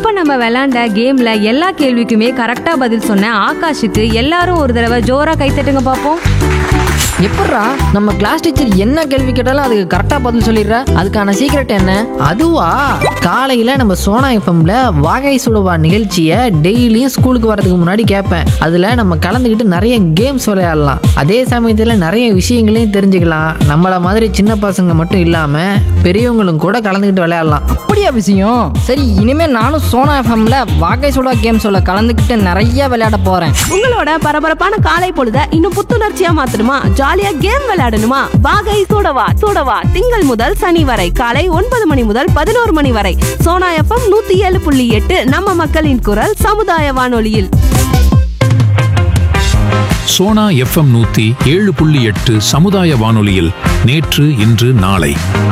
இப்ப நம்ம விளையாண்ட கேம்ல எல்லா கேள்விக்குமே கரெக்டா பதில் சொன்ன ஆகாஷுக்கு எல்லாரும் ஒரு தடவை ஜோரா கைத்தட்டுங்க பாப்போம் எப்பட்றா நம்ம கிளாஸ் டீச்சர் என்ன கேள்வி கேட்டாலும் அதுக்கு கரெக்டாக பதில் சொல்லிடுறா அதுக்கான சீக்ரெட் என்ன அதுவா காலையில் நம்ம சோனா எஃப்எம்ல வாகை சுடுவா நிகழ்ச்சியை டெய்லியும் ஸ்கூலுக்கு வரதுக்கு முன்னாடி கேட்பேன் அதில் நம்ம கலந்துக்கிட்டு நிறைய கேம்ஸ் விளையாடலாம் அதே சமயத்தில் நிறைய விஷயங்களையும் தெரிஞ்சுக்கலாம் நம்மளை மாதிரி சின்ன பசங்க மட்டும் இல்லாமல் பெரியவங்களும் கூட கலந்துக்கிட்டு விளையாடலாம் அப்படியா விஷயம் சரி இனிமே நானும் சோனா எஃப்எம்ல வாகை சுடா கேம் சொல்ல கலந்துக்கிட்டு நிறைய விளையாட போறேன் உங்களோட பரபரப்பான காலை பொழுத இன்னும் புத்துணர்ச்சியா மாத்தணுமா ஜாலியா கேம் விளையாடணுமா வாகை சூடவா சூடவா திங்கள் முதல் சனி வரை காலை ஒன்பது மணி முதல் பதினோரு மணி வரை சோனா எஃப்எம் நூத்தி ஏழு புள்ளி எட்டு நம்ம மக்களின் குரல் சமுதாய வானொலியில் சோனா எஃப்எம் நூத்தி ஏழு புள்ளி எட்டு சமுதாய வானொலியில் நேற்று இன்று நாளை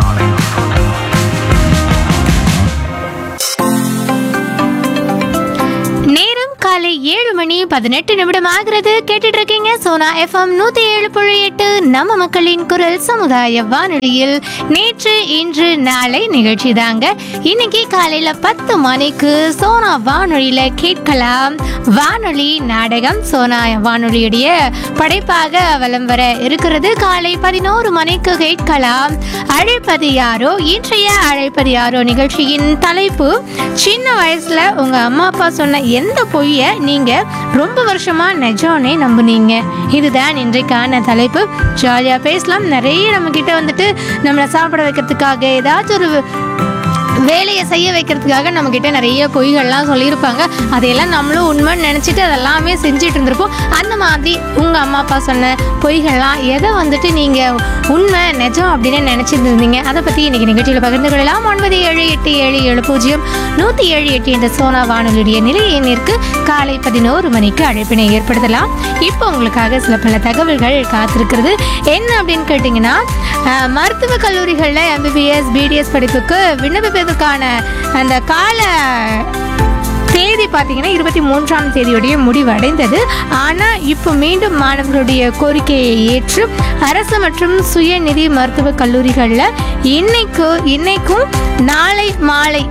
நேரம் காலை ஏழு மணி பதினெட்டு நிமிடம் ஆகிறது கேட்டுட்டு இருக்கீங்க சோனா எஃப்எம் நூத்தி ஏழு புள்ளி எட்டு நம்ம மக்களின் குரல் சமுதாய வானொலியில் நேற்று இன்று நாளை நிகழ்ச்சி தாங்க இன்னைக்கு காலையில பத்து மணிக்கு சோனா வானொலியில கேட்கலாம் வானொலி நாடகம் சோனா வானொலியுடைய படைப்பாக வலம் வர இருக்கிறது காலை பதினோரு மணிக்கு கேட்கலாம் அழைப்பது யாரோ இன்றைய அழைப்பது யாரோ நிகழ்ச்சியின் தலைப்பு சின்ன வயசுல உங்க அம்மா அப்பா சொன்ன எந்த பொய்ய நீங்க ரொம்ப வருஷமா நிஜம்னே நம்புனீங்க இதுதான் இன்றைக்கான தலைப்பு ஜாலியா பேசலாம் நிறைய நம்ம கிட்ட வந்துட்டு நம்மளை சாப்பிட வைக்கிறதுக்காக ஏதாச்சும் ஒரு வேலையை செய்ய வைக்கிறதுக்காக நம்ம கிட்ட நிறைய பொய்கள்லாம் சொல்லியிருப்பாங்க அதையெல்லாம் நம்மளும் உண்மைன்னு நினச்சிட்டு அதெல்லாமே செஞ்சுட்டு இருந்திருப்போம் அந்த மாதிரி உங்கள் அம்மா அப்பா சொன்ன பொய்கள்லாம் எதை வந்துட்டு நீங்கள் உண்மை நிஜம் அப்படின்னு நினச்சிட்டு இருந்தீங்க அதை பற்றி இன்னைக்கு நிகழ்ச்சியில் பகிர்ந்து கொள்ளலாம் ஒன்பது ஏழு எட்டு ஏழு ஏழு பூஜ்ஜியம் நூற்றி ஏழு எட்டு என்ற சோனா வானொலியுடைய நிலை எண்ணிற்கு காலை பதினோரு மணிக்கு அழைப்பினை ஏற்படுத்தலாம் இப்போ உங்களுக்காக சில பல தகவல்கள் காத்திருக்கிறது என்ன அப்படின்னு கேட்டிங்கன்னா அஹ், மருத்துவக் கல்லூரிகளில் எம்பிபிஎஸ் பிடிஎஸ் படிப்புக்கு விண்ணப்பிப்பதற்கான அந்த கால தேதி பார்த்தீங்கன்னா இருபத்தி மூன்றாம் தேதியுடைய முடிவடைந்தது ஆனால் இப்போ மீண்டும் மாணவர்களுடைய கோரிக்கையை ஏற்று அரசு மற்றும் சுயநிதி மருத்துவக் கல்லூரிகளில் இன்னைக்கு இன்னைக்கும் நாளை மாலை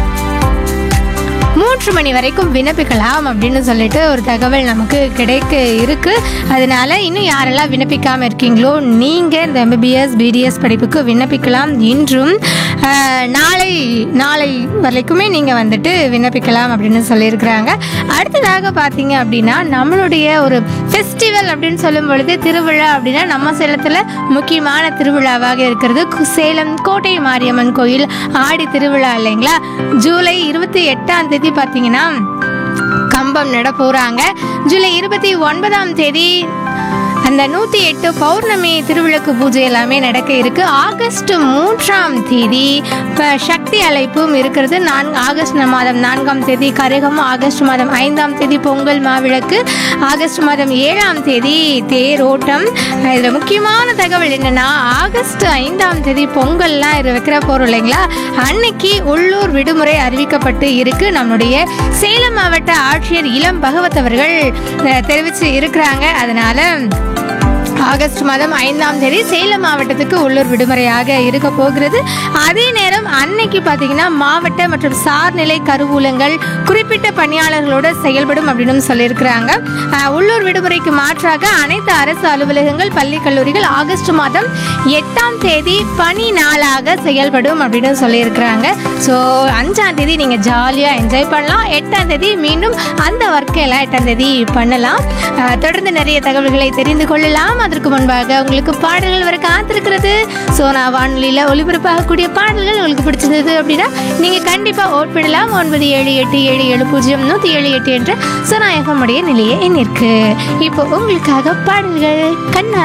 மூன்று மணி வரைக்கும் விண்ணப்பிக்கலாம் அப்படின்னு சொல்லிட்டு ஒரு தகவல் நமக்கு கிடைக்க இருக்கு அதனால இன்னும் யாரெல்லாம் விண்ணப்பிக்காம இருக்கீங்களோ நீங்க இந்த எம்பிபிஎஸ் பிடிஎஸ் படிப்புக்கு விண்ணப்பிக்கலாம் இன்றும் ஆஹ், நாளை நாளை வரைக்குமே நீங்க வந்துட்டு விண்ணப்பிக்கலாம் அப்படின்னு சொல்லியிருக்கிறாங்க அடுத்ததாக பார்த்தீங்க அப்படின்னா நம்மளுடைய ஒரு ஃபெஸ்டிவல் அப்படின்னு சொல்லும் பொழுது திருவிழா அப்படின்னா நம்ம சேலத்தில் முக்கியமான திருவிழாவாக இருக்கிறது கு- சேலம் கோட்டை மாரியம்மன் கோயில் ஆடி திருவிழா இல்லைங்களா ஜூலை இருபத்தி எட்டாம் தேதி பார்த்தீங்கன்னா கம்பம் நட போகிறாங்க ஜூலை இருபத்தி ஒன்பதாம் தேதி அந்த நூற்றி எட்டு பௌர்ணமி திருவிளக்கு பூஜை எல்லாமே நடக்க இருக்கு ஆகஸ்ட் மூன்றாம் தேதி இப்போ சக்தி அழைப்பும் இருக்கிறது நான்கு ஆகஸ்ட் மாதம் நான்காம் தேதி கரகம் ஆகஸ்ட் மாதம் ஐந்தாம் தேதி பொங்கல் மாவிளக்கு ஆகஸ்ட் மாதம் ஏழாம் தேதி தேரோட்டம் இதில் முக்கியமான தகவல் என்னன்னா ஆகஸ்ட் ஐந்தாம் தேதி பொங்கல்லாம் இது வைக்கிற போகிறோம் இல்லைங்களா அன்னைக்கு உள்ளூர் விடுமுறை அறிவிக்கப்பட்டு இருக்கு நம்மளுடைய சேலம் மாவட்ட ஆட்சியர் இளம் பகவத் அவர்கள் அஹ், தெரிவிச்சு இருக்கிறாங்க அதனால ஆகஸ்ட் மாதம் ஐந்தாம் தேதி சேலம் மாவட்டத்துக்கு உள்ளூர் விடுமுறையாக இருக்க போகிறது அதே நேரம் அன்னைக்கு பார்த்தீங்கன்னா மாவட்ட மற்றும் சார்நிலை கருவூலங்கள் குறிப்பிட்ட பணியாளர்களோட செயல்படும் அப்படின்னு சொல்லியிருக்கிறாங்க அஹ், உள்ளூர் விடுமுறைக்கு மாற்றாக அனைத்து அரசு அலுவலகங்கள் பள்ளி கல்லூரிகள் ஆகஸ்ட் மாதம் எட்டாம் தேதி பணி நாளாக செயல்படும் அப்படின்னு சொல்லியிருக்கிறாங்க ஸோ அஞ்சாம் தேதி நீங்கள் ஜாலியாக என்ஜாய் பண்ணலாம் எட்டாம் தேதி மீண்டும் அந்த ஒர்க்கை எல்லாம் எட்டாம் தேதி பண்ணலாம் அஹ், தொடர்ந்து நிறைய தகவல்களை தெரிந்து கொள்ளலாம் அதற்கு முன்பாக உங்களுக்கு பாடல்கள் வர காத்திருக்கிறது ஸோ நான் வானொலியில் ஒளிபரப்பாகக்கூடிய பாடல்கள் உங்களுக்கு பிடிச்சிருந்தது அப்படின்னா நீங்கள் கண்டிப்பாக ஓட் பண்ணலாம் ஒன்பது ஏழு எட்டு ஏழு ஏழு பூஜ்ஜியம் நூற்றி ஏழு எட்டு என்ற சோனா எஃப்எம் உடைய நிலையை எண்ணிற்கு இப்போ உங்களுக்காக பாடல்கள் கண்ணா